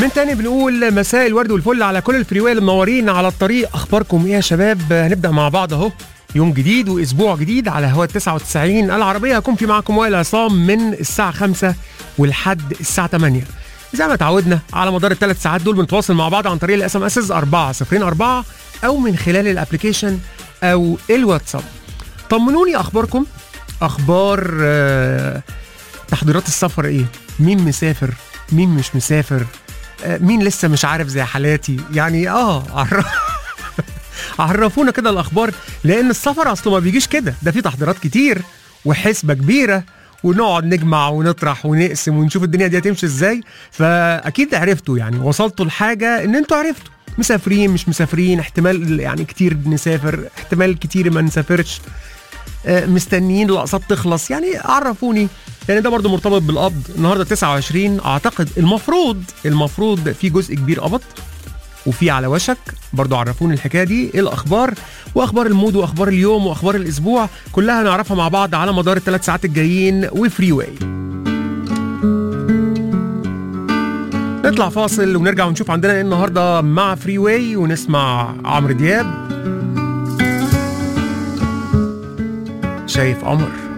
من تاني بنقول مساء الورد والفل على كل الفريوية اللي منورين على الطريق اخباركم ايه يا شباب هنبدا مع بعض اهو يوم جديد واسبوع جديد على هوا 99 العربيه هكون في معكم وائل عصام من الساعه 5 ولحد الساعه 8 زي ما اتعودنا على مدار الثلاث ساعات دول بنتواصل مع بعض عن طريق الاس ام اس 404 او من خلال الابلكيشن او الواتساب طمنوني اخباركم اخبار آه، تحضيرات السفر ايه مين مسافر مين مش مسافر آه، مين لسه مش عارف زي حالاتي يعني اه عرف عرفونا كده الاخبار لان السفر اصله ما بيجيش كده ده في تحضيرات كتير وحسبه كبيره ونقعد نجمع ونطرح ونقسم ونشوف الدنيا دي هتمشي ازاي فاكيد عرفتوا يعني وصلتوا لحاجه ان انتوا عرفتوا مسافرين مش مسافرين احتمال يعني كتير نسافر احتمال كتير ما نسافرش آه، مستنيين الاقساط تخلص يعني عرفوني يعني ده برضو مرتبط بالقبض النهارده 29 اعتقد المفروض المفروض في جزء كبير قبض وفي على وشك برضو عرفوني الحكايه دي ايه الاخبار واخبار المود واخبار اليوم واخبار الاسبوع كلها نعرفها مع بعض على مدار الثلاث ساعات الجايين وفري واي نطلع فاصل ونرجع ونشوف عندنا ايه النهارده مع فري واي ونسمع عمرو دياب شايف قمر